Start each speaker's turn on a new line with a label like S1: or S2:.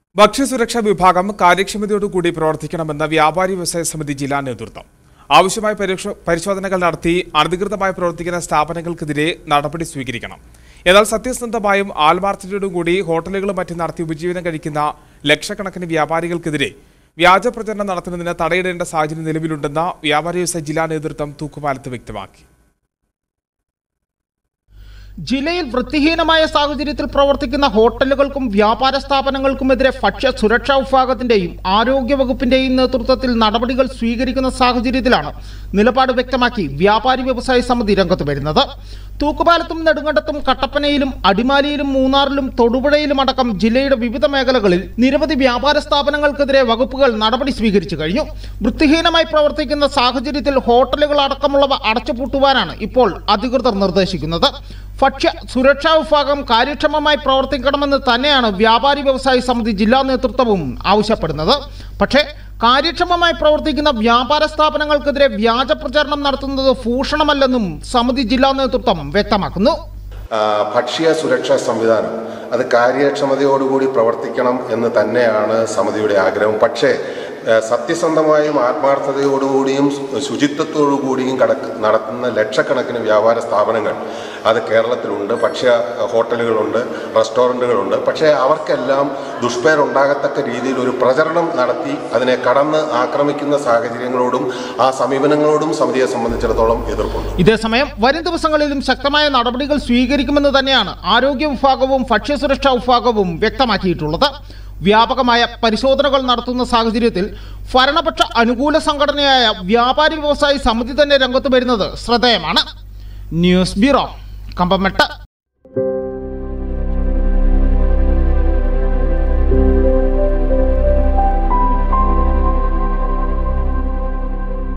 S1: ഭക്ഷ്യസുരക്ഷാ വിഭാഗം കാര്യക്ഷമതയോടുകൂടി പ്രവർത്തിക്കണമെന്ന വ്യാപാരി വ്യവസായ സമിതി ജില്ലാ നേതൃത്വം ആവശ്യമായ പരീക്ഷ- പരിശോധനകൾ നടത്തി അനധികൃതമായി പ്രവർത്തിക്കുന്ന സ്ഥാപനങ്ങൾക്കെതിരെ നടപടി സ്വീകരിക്കണം എന്നാൽ സത്യസന്ധമായും ആത്മാർത്ഥതയോടും കൂടി ഹോട്ടലുകളും മറ്റും നടത്തി ഉപജീവനം കഴിക്കുന്ന ലക്ഷക്കണക്കിന് വ്യാപാരികൾക്കെതിരെ വ്യാജ പ്രചരണം നടത്തുന്നതിന് തടയിടേണ്ട സാഹചര്യം നിലവിലുണ്ടെന്ന് വ്യാപാരി വ്യവസായ ജില്ലാ നേതൃത്വം തൂക്കുപാലത്ത് വ്യക്തമാക്കി
S2: ജില്ലയിൽ വൃത്തിഹീനമായ സാഹചര്യത്തിൽ പ്രവർത്തിക്കുന്ന ഹോട്ടലുകൾക്കും വ്യാപാര സ്ഥാപനങ്ങൾക്കുമെതിരെ ഭക്ഷ്യ സുരക്ഷാ വിഭാഗത്തിന്റെയും ആരോഗ്യ വകുപ്പിന്റെയും നേതൃത്വത്തിൽ നടപടികൾ സ്വീകരിക്കുന്ന സാഹചര്യത്തിലാണ് നിലപാട് വ്യക്തമാക്കി വ്യാപാരി വ്യവസായ സമിതി രംഗത്ത് വരുന്നത് തൂക്കുപാലത്തും നെടുങ്കണ്ടത്തും കട്ടപ്പനയിലും അടിമാലിയിലും മൂന്നാറിലും തൊടുപുഴയിലും അടക്കം ജില്ലയുടെ വിവിധ മേഖലകളിൽ നിരവധി വ്യാപാര സ്ഥാപനങ്ങൾക്കെതിരെ വകുപ്പുകൾ നടപടി സ്വീകരിച്ചു കഴിഞ്ഞു വൃത്തിഹീനമായി പ്രവർത്തിക്കുന്ന സാഹചര്യത്തിൽ ഹോട്ടലുകൾ അടക്കമുള്ളവ അടച്ചുപൂട്ടുവാനാണ് ഇപ്പോൾ അധികൃതർ നിർദ്ദേശിക്കുന്നത് ഭക്ഷ്യ സുരക്ഷാ വിഭാഗം കാര്യക്ഷമമായി പ്രവർത്തിക്കണമെന്ന് തന്നെയാണ് വ്യാപാരി വ്യവസായ സമിതി ജില്ലാ നേതൃത്വവും ആവശ്യപ്പെടുന്നത് പക്ഷേ കാര്യക്ഷമമായി പ്രവർത്തിക്കുന്ന വ്യാപാര സ്ഥാപനങ്ങൾക്കെതിരെ വ്യാജ പ്രചാരണം നടത്തുന്നത് ഭൂഷണമല്ലെന്നും സമിതി ജില്ലാ നേതൃത്വം വ്യക്തമാക്കുന്നു
S3: ആ, ഭക്ഷ്യ സുരക്ഷാ സംവിധാനം അത് കാര്യക്ഷമതയോടുകൂടി പ്രവർത്തിക്കണം എന്ന് തന്നെയാണ് സമിതിയുടെ ആഗ്രഹം പക്ഷേ ആ, സത്യസന്ധമായും ആത്മാർത്ഥതയോടുകൂടിയും ശു- ശുചിത്വത്തോടുകൂടിയും കടക്ക് നടത്തുന്ന ലക്ഷക്കണക്കിന് വ്യാപാര സ്ഥാപനങ്ങൾ അത് കേരളത്തിലുണ്ട് ഭക്ഷ്യ ഹോട്ടലുകളുണ്ട് റെസ്റ്റോറൻറ്റുകളുണ്ട് പക്ഷേ അവർക്കെല്ലാം ദുഷ്പേരുണ്ടാകത്തക്ക രീതിയിൽ ഒരു പ്രചരണം നടത്തി അതിനെ കടന്ന് ആക്രമിക്കുന്ന സാഹചര്യങ്ങളോടും ആ സമീപനങ്ങളോടും സമിതിയെ സംബന്ധിച്ചിടത്തോളം എതിർപ്പുണ്ട്
S2: ഇതേസമയം വരും ദിവസങ്ങളിലും ശക്തമായ നടപടികൾ സ്വീകരിക്കുമെന്ന് തന്നെയാണ് ആരോഗ്യ വിഭാഗവും ഭക്ഷ്യസുരക്ഷാ വിഭാഗവും വ്യക്തമാക്കിയിട്ടുള്ളത് വ്യാപകമായ പരിശോധനകൾ നടത്തുന്ന സാഹചര്യത്തിൽ ഭരണപക്ഷ അനുകൂല സംഘടനയായ വ്യാപാരി വ്യവസായി സമിതി തന്നെ രംഗത്ത് വരുന്നത് ശ്രദ്ധേയമാണ് ന്യൂസ് ബ്യൂറോ കമ്പമെട്ട്